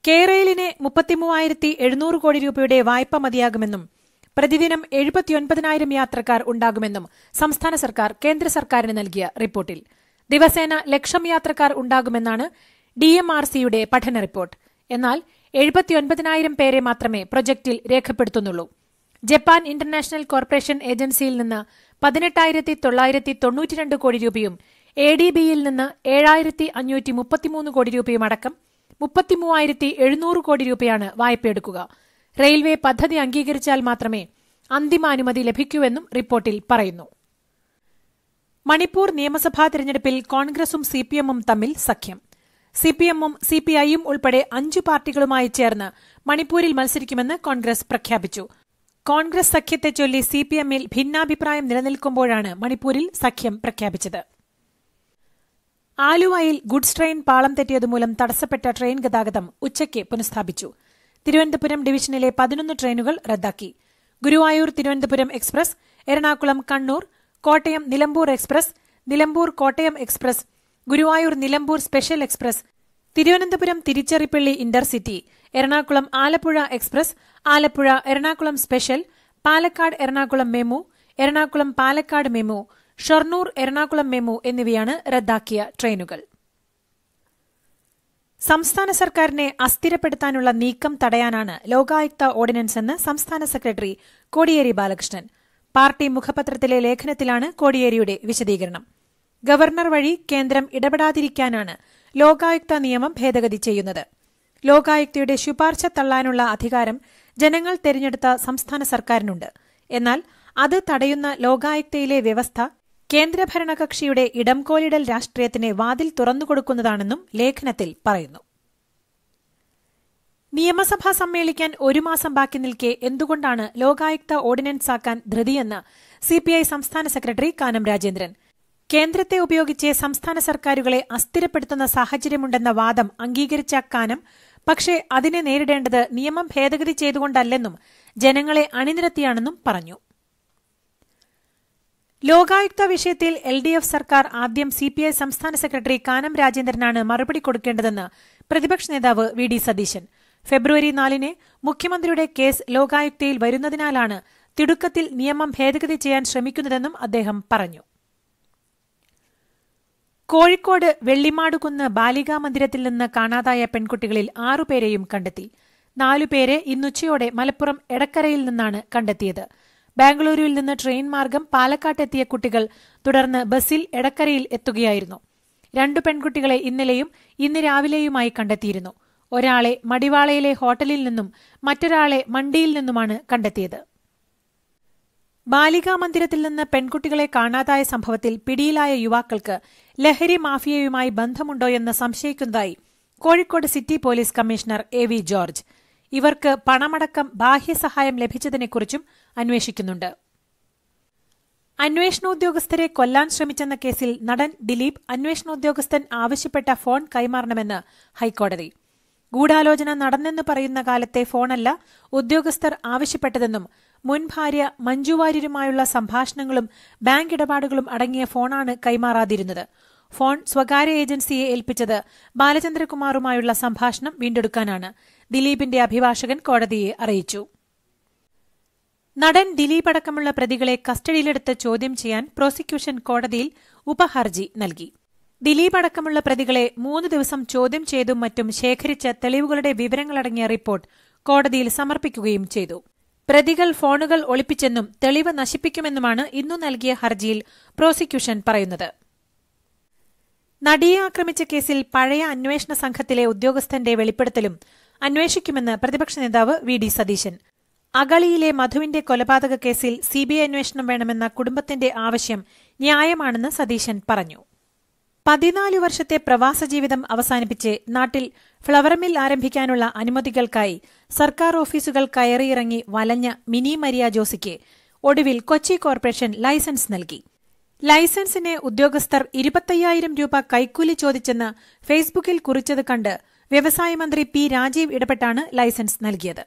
കേരളിന് മുപ്പത്തിമൂവായിരത്തി എഴുന്നൂറ് കോടി രൂപയുടെ വായ്പ മതിയാകുമെന്നും പ്രതിദിനം എഴുപത്തിയൊൻപതിനായിരം യാത്രക്കാർ ഉണ്ടാകുമെന്നും സംസ്ഥാന സർക്കാർ കേന്ദ്ര സർക്കാരിന് നൽകിയ റിപ്പോർട്ടിൽ ദിവസേന ലക്ഷം യാത്രക്കാർ ഉണ്ടാകുമെന്നാണ് ഡിഎംആർസിയുടെ പഠന റിപ്പോർട്ട് എന്നാൽ എഴുപത്തിയൊൻപതിനായിരം പേരെ മാത്രമേ പ്രൊജക്ടിൽ രേഖപ്പെടുത്തുന്നുള്ളൂ ജപ്പാൻ ഇന്റർനാഷണൽ കോർപ്പറേഷൻ ഏജൻസിയിൽ നിന്ന് പതിനെട്ടായിരത്തി തൊള്ളായിരത്തി തൊണ്ണൂറ്റിരണ്ട് കോടി രൂപയും എ ഡി ബിയിൽ നിന്ന് ഏഴായിരത്തി അഞ്ഞൂറ്റി മുപ്പത്തിമൂന്ന് കോടി രൂപയും അടക്കം മുപ്പത്തിമൂവായിരത്തി എഴുന്നൂറ് കോടി രൂപയാണ് വായ്പയെടുക്കുക റെയിൽവേ പദ്ധതി അംഗീകരിച്ചാൽ മാത്രമേ അന്തിമാനുമതി ലഭിക്കൂവെന്നും റിപ്പോർട്ടിൽ പറയുന്നു മണിപ്പൂർ നിയമസഭാ തെരഞ്ഞെടുപ്പിൽ കോൺഗ്രസും സിപിഎമ്മും തമ്മിൽ സഖ്യം സിപിഎമ്മും സിപിഐയും ഉൾപ്പെടെ അഞ്ചു പാർട്ടികളുമായി ചേർന്ന് മണിപ്പൂരിൽ മത്സരിക്കുമെന്ന് കോൺഗ്രസ് പ്രഖ്യാപിച്ചു കോൺഗ്രസ് സഖ്യത്തെ ചൊല്ലി സിപിഎമ്മിൽ ഭിന്നാഭിപ്രായം നിലനിൽക്കുമ്പോഴാണ് മണിപ്പൂരിൽ സഖ്യം പ്രഖ്യാപിച്ചത് ആലുവയിൽ ഗുഡ്സ് ട്രെയിൻ പാളം തെറ്റിയതുമൂലം തടസ്സപ്പെട്ട ട്രെയിൻ ഗതാഗതം ഉച്ചയ്ക്ക് പുനഃസ്ഥാപിച്ചു തിരുവനന്തപുരം ഡിവിഷനിലെ പതിനൊന്ന് ട്രെയിനുകൾ റദ്ദാക്കി Guruvayur Thiruvananthapuram express Ernakulam Kannur Kottayam Nilambur express Nilambur Kottayam express Guruvayur Nilambur special express Thiruvananthapuram Tiruchirappalli intercity Ernakulam Alappuzha express Alappuzha Ernakulam special Palakkad Ernakulam MEMU Ernakulam Palakkad MEMU Shoranur Ernakulam MEMU എന്നിവയാണ് റദ്ദാക്കിയ ട്രെയിനുകൾ സംസ്ഥാന സർക്കാരിനെ അസ്ഥിരപ്പെടുത്താനുള്ള നീക്കം തടയാനാണ് ലോകായുക്ത ഓർഡിനൻസ് എന്ന് സംസ്ഥാന സെക്രട്ടറി കോടിയേരി ബാലകൃഷ്ണൻ പാർട്ടി മുഖപത്രത്തിലെ ലേഖനത്തിലാണ് കോടിയേരിയുടെ വിശദീകരണം ഗവർണർ വഴി കേന്ദ്രം ഇടപെടാതിരിക്കാനാണ് ലോകായുക്ത നിയമം ഭേദഗതി ചെയ്യുന്നത് ലോകായുക്തയുടെ ശുപാർശ തള്ളാനുള്ള അധികാരം ജനങ്ങൾ തെരഞ്ഞെടുത്ത സംസ്ഥാന സർക്കാരിനുണ്ട് എന്നാൽ അത് തടയുന്ന ലോകായുക്തയിലെ വ്യവസ്ഥ കേന്ദ്രഭരണകക്ഷിയുടെ ഇടംകോലിടൽ രാഷ്ട്രീയത്തിന് വാതിൽ തുറന്നുകൊടുക്കുന്നതാണെന്നും ലേഖനത്തിൽ പറയുന്നു നിയമസഭ സമ്മേളിക്കാൻ ഒരു മാസം ബാക്കി നിൽക്കെ എന്തുകൊണ്ടാണ് ലോകായുക്ത ഓർഡിനൻസ് ആക്കാൻ ധൃതിയെന്ന് സിപിഐ സംസ്ഥാന സെക്രട്ടറി കാനം രാജേന്ദ്രൻ കേന്ദ്രത്തെ ഉപയോഗിച്ച് സംസ്ഥാന സർക്കാരുകളെ അസ്ഥിരപ്പെടുത്തുന്ന സാഹചര്യമുണ്ടെന്ന വാദം അംഗീകരിച്ച കാനം പക്ഷേ അതിനെ നേരിടേണ്ടത് നിയമം ഭേദഗതി ചെയ്തുകൊണ്ടല്ലെന്നും ജനങ്ങളെ അണിനിരത്തിയാണെന്നും പറഞ്ഞു ലോകായുക്ത വിഷയത്തിൽ എൽ ഡി എഫ് സർക്കാർ ആദ്യം സിപിഐ സംസ്ഥാന സെക്രട്ടറി കാനം രാജേന്ദ്രനാണ് മറുപടി കൊടുക്കേണ്ടതെന്ന് പ്രതിപക്ഷ നേതാവ് വി ഡി സതീശൻ ഫെബ്രുവരി നാലിന് മുഖ്യമന്ത്രിയുടെ കേസ് ലോകായുക്തയിൽ വരുന്നതിനാലാണ് തിടുക്കത്തിൽ നിയമം ഭേദഗതി ചെയ്യാൻ ശ്രമിക്കുന്നതെന്നും അദ്ദേഹം പറഞ്ഞു കോഴിക്കോട് വെള്ളിമാടുകുന്ന് ബാലികാ മന്ദിരത്തിൽ നിന്ന് കാണാതായ പെൺകുട്ടികളിൽ ആറുപേരെയും കണ്ടെത്തി നാലുപേരെ ഇന്നുച്ചയോടെ മലപ്പുറം എടക്കരയിൽ നിന്നാണ് കണ്ടെത്തിയത് ബാംഗ്ലൂരുവിൽ നിന്ന് ട്രെയിൻ മാർഗം പാലക്കാട്ടെത്തിയ കുട്ടികൾ തുടർന്ന് ബസ്സിൽ എടക്കരയിൽ എത്തുകയായിരുന്നു രണ്ടു പെൺകുട്ടികളെ ഇന്നലെയും ഇന്ന് രാവിലെയുമായി കണ്ടെത്തിയിരുന്നു ഒരാളെ മടിവാളയിലെ ഹോട്ടലിൽ നിന്നും മറ്റൊരാളെ മണ്ടിയിൽ നിന്നുമാണ് കണ്ടെത്തിയത് ബാലികാ മന്ദിരത്തിൽ നിന്ന് പെൺകുട്ടികളെ കാണാതായ സംഭവത്തിൽ പിടിയിലായ യുവാക്കൾക്ക് ലഹരി മാഫിയയുമായി ബന്ധമുണ്ടോയെന്ന് സംശയിക്കുന്നതായി Kozhikode city police commissioner A V George ഇവർക്ക് പണമടക്കം ബാഹ്യസഹായം ലഭിച്ചതിനെക്കുറിച്ചും അന്വേഷിക്കുന്നുണ്ട് അന്വേഷണോദ്യോഗസ്ഥരെ കൊല്ലാൻ ശ്രമിച്ചെന്ന കേസിൽ നടൻ ദിലീപ് അന്വേഷണോദ്യോഗസ്ഥൻ ആവശ്യപ്പെട്ട ഫോൺ കൈമാറണമെന്ന് ഹൈക്കോടതി ഗൂഢാലോചന നടന്നെന്ന് പറയുന്ന കാലത്തെ ഫോണല്ല ഉദ്യോഗസ്ഥർ ആവശ്യപ്പെട്ടതെന്നും മുൻ ഭാര്യ മഞ്ജു വാര്യരുമായുള്ള സംഭാഷണങ്ങളും ബാങ്ക് ഇടപാടുകളും അടങ്ങിയ ഫോണാണ് കൈമാറാതിരുന്നത് ഫോൺ സ്വകാര്യ ഏജൻസിയെ ഏൽപ്പിച്ചത് ബാലചന്ദ്രകുമാറുമായുള്ള സംഭാഷണം വീണ്ടെടുക്കാനാണ് ദിലീപിന്റെ അഭിഭാഷകൻ കോടതിയെ അറിയിച്ചു നടൻ ദിലീപ് അടക്കമുള്ള പ്രതികളെ കസ്റ്റഡിയിലെടുത്ത് ചോദ്യം ചെയ്യാൻ പ്രോസിക്യൂഷൻ കോടതിയിൽ ഉപഹർജി നൽകി ദിലീപ് അടക്കമുള്ള പ്രതികളെ മൂന്ന് ദിവസം ചോദ്യം ചെയ്തും മറ്റും ശേഖരിച്ച തെളിവുകളുടെ വിവരങ്ങളടങ്ങിയ റിപ്പോർട്ട് കോടതിയിൽ സമർപ്പിക്കുകയും ചെയ്തു പ്രതികൾ ഫോണുകൾ ഒളിപ്പിച്ചെന്നും തെളിവ് നശിപ്പിക്കുമെന്നുമാണ് ഇന്നു നൽകിയ ഹർജിയിൽ പ്രോസിക്യൂഷൻ പറയുന്നത് നടിയെ ആക്രമിച്ച കേസിൽ പഴയ അന്വേഷണ സംഘത്തിലെ ഉദ്യോഗസ്ഥന്റെ വെളിപ്പെടുത്തലും അന്വേഷിക്കുമെന്ന് പ്രതിപക്ഷ നേതാവ് വി ഡി സതീശൻ അഗളിയിലെ മധുവിന്റെ കൊലപാതക കേസിൽ സിബിഐ അന്വേഷണം വേണമെന്ന കുടുംബത്തിന്റെ ആവശ്യം ന്യായമാണെന്ന് സതീശൻ പറഞ്ഞു പതിനാല് വർഷത്തെ പ്രവാസ ജീവിതം അവസാനിപ്പിച്ച് നാട്ടിൽ ഫ്ലവർ മിൽ ആരംഭിക്കാനുള്ള അനുമതികൾക്കായി സർക്കാർ ഓഫീസുകൾ കയറിയിറങ്ങി വലഞ്ഞ മിനി മരിയ ജോസിക്ക് ഒടുവിൽ കൊച്ചി കോർപ്പറേഷൻ ലൈസൻസ് നൽകി ലൈസൻസിന് ഉദ്യോഗസ്ഥർ ഇരുപത്തയ്യായിരം രൂപ കൈക്കൂലി ചോദിച്ചെന്ന് ഫേസ്ബുക്കിൽ കുറിച്ചത് കണ്ട് വ്യവസായ മന്ത്രി പി രാജീവ് ഇടപെട്ടാണ് ലൈസൻസ് നൽകിയത്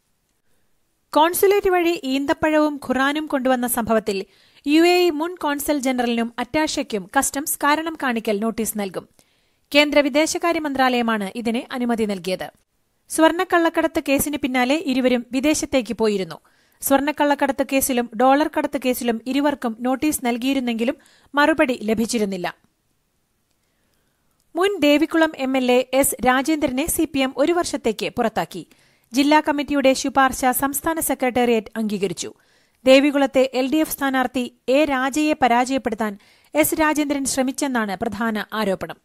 കോൺസുലേറ്റ് വഴി ഈന്തപ്പഴവും ഖുറാനും കൊണ്ടുവന്ന സംഭവത്തിൽ യു എ ഇ മുൻ കോൺസൽ ജനറലിനും അറ്റാഷയ്ക്കും കസ്റ്റംസ് കാരണം കാണിക്കൽ നോട്ടീസ് നൽകും കേന്ദ്ര വിദേശകാര്യ മന്ത്രാലയമാണ് ഇതിന് അനുമതി നൽകിയത് സ്വർണ്ണക്കള്ളക്കടത്ത് കേസിന് പിന്നാലെ ഇരുവരും വിദേശത്തേക്ക് പോയിരുന്നു സ്വർണ്ണക്കള്ളക്കടത്ത് കേസിലും ഡോളർ കടത്ത് കേസിലും ഇരുവർക്കും നോട്ടീസ് നൽകിയിരുന്നെങ്കിലും മറുപടി ലഭിച്ചിരുന്നില്ല മുൻ Devikulam M L A S രാജേന്ദ്രനെ സിപിഎം ഒരു വർഷത്തേക്ക് പുറത്താക്കി ജില്ലാ കമ്മിറ്റിയുടെ ശുപാർശ സംസ്ഥാന സെക്രട്ടേറിയറ്റ് അംഗീകരിച്ചു ദേവികുളത്തെ എൽ ഡി എഫ് സ്ഥാനാർത്ഥി എ രാജയെ പരാജയപ്പെടുത്താൻ എസ് രാജേന്ദ്രൻ ശ്രമിച്ചെന്നാണ് പ്രധാന ആരോപണം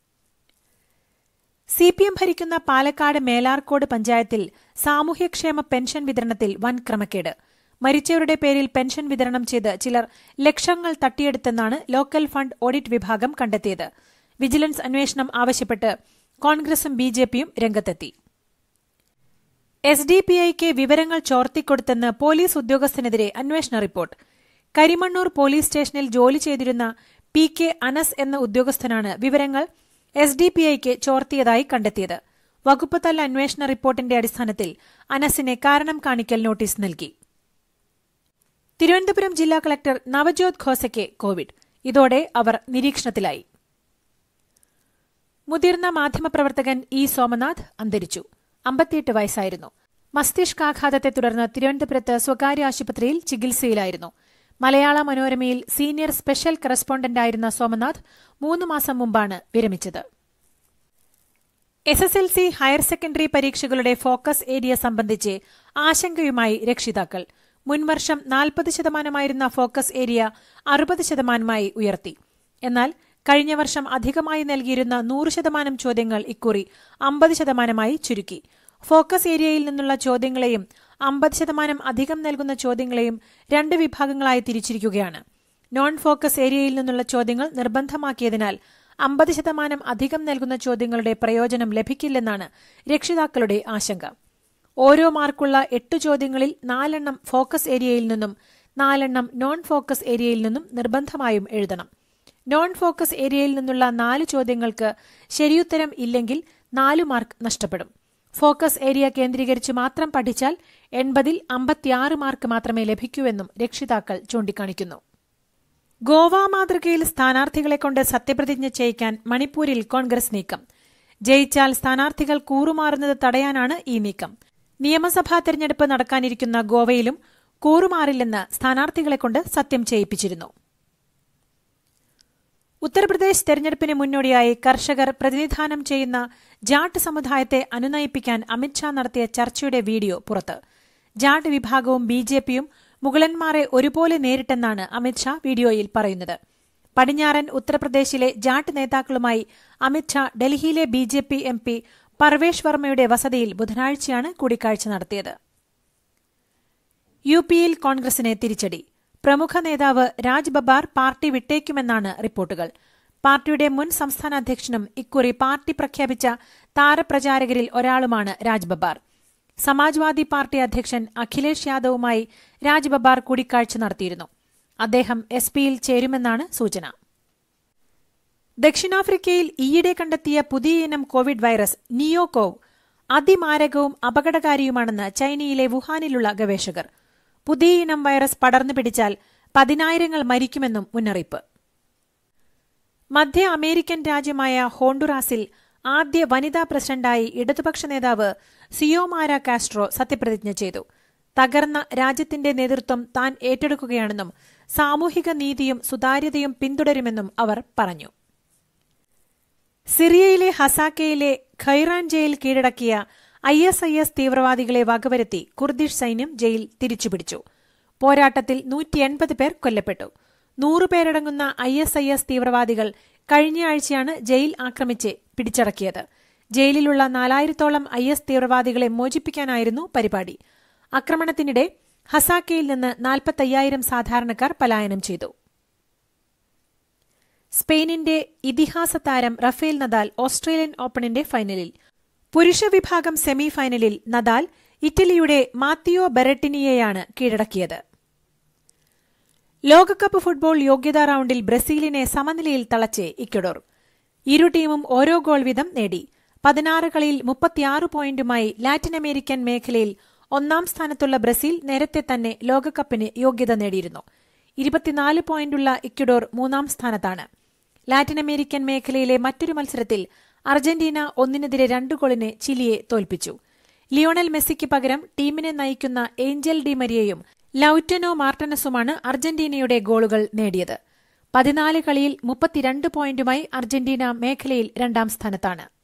സിപിഎം ഭരിക്കുന്ന പാലക്കാട് മേലാർക്കോട് പഞ്ചായത്തിൽ സാമൂഹ്യക്ഷേമ പെൻഷൻ വിതരണത്തിൽ വൻ ക്രമക്കേട് മരിച്ചവരുടെ പേരിൽ പെൻഷൻ വിതരണം ചെയ്ത് ചിലർ ലക്ഷങ്ങൾ തട്ടിയെടുത്തെന്നാണ് ലോക്കൽ ഫണ്ട് ഓഡിറ്റ് വിഭാഗം കണ്ടെത്തിയത് വിജിലൻസ് അന്വേഷണം ആവശ്യപ്പെട്ട് കോൺഗ്രസും ബിജെപിയും രംഗത്തെത്തി എസ് ഡി പി ഐക്ക് വിവരങ്ങൾ ചോർത്തിക്കൊടുത്തെന്ന് പോലീസ് ഉദ്യോഗസ്ഥനെതിരെ അന്വേഷണ റിപ്പോർട്ട് കരിമണ്ണൂർ പോലീസ് സ്റ്റേഷനിൽ ജോലി ചെയ്തിരുന്ന പി കെ അനസ് എന്ന ഉദ്യോഗസ്ഥനാണ് വിവരങ്ങൾ എസ് ഡി പി ഐക്ക് ചോർത്തിയതായി കണ്ടെത്തിയത് വകുപ്പ് തല അന്വേഷണ റിപ്പോർട്ടിന്റെ അടിസ്ഥാനത്തിൽ അനസിനെ കാരണം കാണിക്കൽ നോട്ടീസ് നൽകി തിരുവനന്തപുരം ജില്ലാ കളക്ടർ നവജോത് ഖോസയ്ക്ക് കോവിഡ് ഇതോടെ അവർ നിരീക്ഷണത്തിലായി മുതിർന്ന മാധ്യമപ്രവർത്തകൻ ഇ സോമനാഥ് അന്തരിച്ചു അമ്പത്തിയെട്ട് വയസ്സായിരുന്നു മസ്തിഷ്കാഘാതത്തെ തുടർന്ന് തിരുവനന്തപുരത്ത് സ്വകാര്യ ആശുപത്രിയിൽ ചികിത്സയിലായിരുന്നു മലയാള മനോരമയിൽ സീനിയർ സ്പെഷ്യൽ കറസ്പോണ്ടന്റായിരുന്ന സോമനാഥ് മൂന്ന് മാസം മുമ്പാണ് വിരമിച്ചത് S S L C higher secondary പരീക്ഷകളുടെ ഫോക്കസ് ഏരിയ സംബന്ധിച്ച് ആശങ്കയുമായി രക്ഷിതാക്കൾ മുൻവർഷം നാൽപ്പത് ശതമാനമായിരുന്ന ഫോക്കസ് ഏരിയ അറുപത് ശതമാനമായി ഉയർത്തി എന്നാൽ കഴിഞ്ഞ വർഷം അധികമായി നൽകിയിരുന്ന നൂറ് ശതമാനം ചോദ്യങ്ങൾ ഇക്കുറി അമ്പത് ശതമാനമായി ചുരുക്കി ഫോക്കസ് ഏരിയയിൽ നിന്നുള്ള ചോദ്യങ്ങളെയും അമ്പത് ശതമാനം അധികം നൽകുന്ന ചോദ്യങ്ങളെയും രണ്ട് വിഭാഗങ്ങളായി തിരിച്ചിരിക്കുകയാണ് നോൺ ഫോക്കസ് ഏരിയയിൽ നിന്നുള്ള ചോദ്യങ്ങൾ നിർബന്ധമാക്കിയതിനാൽ അമ്പത് ശതമാനം അധികം നൽകുന്ന ചോദ്യങ്ങളുടെ പ്രയോജനം ലഭിക്കില്ലെന്നാണ് രക്ഷിതാക്കളുടെ ആശങ്ക ഓരോ മാർക്കുള്ള എട്ട് ചോദ്യങ്ങളിൽ നാലെണ്ണം ഫോക്കസ് ഏരിയയിൽ നിന്നും നാലെണ്ണം നോൺ ഫോക്കസ് ഏരിയയിൽ നിന്നും നിർബന്ധമായും എഴുതണം നോൺ ഫോക്കസ് ഏരിയയിൽ നിന്നുള്ള നാല് ചോദ്യങ്ങൾക്ക് ശരിയുത്തരം ഇല്ലെങ്കിൽ നാലു മാർക്ക് നഷ്ടപ്പെടും ഫോക്കസ് ഏരിയ കേന്ദ്രീകരിച്ച് മാത്രം പഠിച്ചാൽ എൺപതിൽ അമ്പത്തിയാറ് മാർക്ക് മാത്രമേ ലഭിക്കൂവെന്നും രക്ഷിതാക്കൾ ചൂണ്ടിക്കാണിക്കുന്നു ഗോവ മാതൃകയിൽ സ്ഥാനാർത്ഥികളെ കൊണ്ട് സത്യപ്രതിജ്ഞ ചെയ്യിക്കാൻ മണിപ്പൂരിൽ കോൺഗ്രസ് നീക്കം ജയിച്ചാൽ സ്ഥാനാർത്ഥികൾ കൂറുമാറുന്നത് തടയാനാണ് ഈ നീക്കം നിയമസഭാ തെരഞ്ഞെടുപ്പ് നടക്കാനിരിക്കുന്ന ഗോവയിലും കൂറുമാറില്ലെന്ന് സ്ഥാനാർത്ഥികളെ കൊണ്ട് സത്യം ചെയ്യിപ്പിച്ചിരുന്നു ഉത്തർപ്രദേശ് തെരഞ്ഞെടുപ്പിന് മുന്നോടിയായി കർഷകർ പ്രതിനിധാനം ചെയ്യുന്ന ജാട്ട് സമുദായത്തെ അനുനയിപ്പിക്കാൻ അമിത്ഷാ നടത്തിയ ചർച്ചയുടെ വീഡിയോ പുറത്ത് ജാട്ട് വിഭാഗവും ബി ജെ പിയും മുഗളന്മാരെ ഒരുപോലെ നേരിട്ടെന്നാണ് അമിത്ഷാ വീഡിയോയിൽ പറയുന്നത് പടിഞ്ഞാറൻ ഉത്തർപ്രദേശിലെ ജാട്ട് നേതാക്കളുമായി അമിത്ഷാ ഡൽഹിയിലെ B J P M P Parvesh വർമ്മയുടെ വസതിയിൽ ബുധനാഴ്ചയാണ് കൂടിക്കാഴ്ച നടത്തിയത് യു പിയിൽ കോൺഗ്രസിനെ തിരിച്ചടി പ്രമുഖ നേതാവ് രാജ് ബബ്ബാർ പാർട്ടി വിട്ടേക്കുമെന്നാണ് റിപ്പോർട്ടുകൾ പാർട്ടിയുടെ മുൻ സംസ്ഥാന അധ്യക്ഷനും ഇക്കുറി പാർട്ടി പ്രഖ്യാപിച്ച താരപ്രചാരകരിൽ ഒരാളുമാണ് രാജ് ബബ്ബാർ സമാജ്വാദി പാർട്ടി അധ്യക്ഷൻ അഖിലേഷ് യാദവുമായി രാജ് ബബ്ബാർ കൂടിക്കാഴ്ച നടത്തിയിരുന്നു അദ്ദേഹം എസ് പിയിൽ ചേരുമെന്നാണ് സൂചന ദക്ഷിണാഫ്രിക്കയിൽ ഈയിടെ കണ്ടെത്തിയ പുതിയ ഇനം കോവിഡ് വൈറസ് നിയോകോവ് അതിമാരകവും അപകടകാരിയുമാണെന്ന് ചൈനയിലെ വുഹാനിലുള്ള ഗവേഷകർ പുതിയ ഇനം വൈറസ് പടർന്നു പിടിച്ചാൽ പതിനായിരങ്ങൾ മരിക്കുമെന്നും മുന്നറിയിപ്പ് മധ്യ അമേരിക്കൻ രാജ്യമായ ഹോണ്ടുറാസിൽ ആദ്യ വനിതാ പ്രസിഡന്റായി ഇടതുപക്ഷ നേതാവ് സിയോമാര കാസ്ട്രോ സത്യപ്രതിജ്ഞ ചെയ്തു തകർന്ന രാജ്യത്തിന്റെ നേതൃത്വം താൻ ഏറ്റെടുക്കുകയാണെന്നും സാമൂഹിക നീതിയും സുതാര്യതയും പിന്തുടരുമെന്നും അവർ പറഞ്ഞു സിറിയയിലെ ഹസാക്കയിലെ ഖൈറാൻ ജയിൽ കീഴടക്കിയ ഐ എസ് ഐ എസ് തീവ്രവാദികളെ വകവരുത്തി കുർദിഷ് സൈന്യം ജയിൽ തിരിച്ചുപിടിച്ചു പോരാട്ടത്തിൽ നൂറ്റി എൺപത് പേർ കൊല്ലപ്പെട്ടു നൂറുപേരടങ്ങുന്ന ഐ എസ് ഐ എസ് തീവ്രവാദികൾ കഴിഞ്ഞയാഴ്ചയാണ് ജയിൽ ആക്രമിച്ച് പിടിച്ചടക്കിയത് ജയിലിലുള്ള നാലായിരത്തോളം ഐ എസ് തീവ്രവാദികളെ മോചിപ്പിക്കാനായിരുന്നു പരിപാടി ആക്രമണത്തിനിടെ ഹസാക്കയിൽ നിന്ന് നാൽപ്പത്തയ്യായിരം സാധാരണക്കാർ പലായനം ചെയ്തു സ്പെയിനിന്റെ ഇതിഹാസ താരം റഫേൽ നദാൽ ഓസ്ട്രേലിയൻ ഓപ്പണിന്റെ ഫൈനലിൽ പുരുഷ വിഭാഗം സെമിഫൈനലിൽ നദാൽ ഇറ്റലിയുടെ മാത്തിയോ ബെറട്ടിനിയെയാണ് കീഴടക്കിയത് ലോകകപ്പ് ഫുട്ബോൾ യോഗ്യതാ റൌണ്ടിൽ ബ്രസീലിനെ സമനിലയിൽ തളച്ച് ഇക്വഡോർ ഇരു ടീമും ഓരോ ഗോൾ വീതം നേടി പതിനാറ് കളിയിൽ മുപ്പത്തിയാറ് പോയിന്റുമായി ലാറ്റിൻ അമേരിക്കൻ മേഖലയിൽ ഒന്നാം സ്ഥാനത്തുള്ള ബ്രസീൽ നേരത്തെ തന്നെ ലോകകപ്പിന് യോഗ്യത നേടിയിരുന്നു ഇരുപത്തിനാല് പോയിന്റുള്ള ഇക്വഡോർ മൂന്നാം സ്ഥാനത്താണ് ലാറ്റിൻ അമേരിക്കൻ മേഖലയിലെ മറ്റൊരു മത്സരത്തിൽ അർജന്റീന ഒന്നിനെതിരെ രണ്ട് ഗോളിന് ചിലിയെ തോൽപ്പിച്ചു ലിയോണൽ മെസ്സിക്ക് പകരം ടീമിനെ നയിക്കുന്ന ഏഞ്ചൽ ഡി മരിയയും ലൌറ്റനോ മാർട്ടനസുമാണ് അർജന്റീനയുടെ ഗോളുകൾ നേടിയത് പതിനാല് കളിയിൽ മുപ്പത്തിരണ്ട് പോയിന്റുമായി അർജന്റീന മേഖലയിൽ രണ്ടാം സ്ഥാനത്താണ്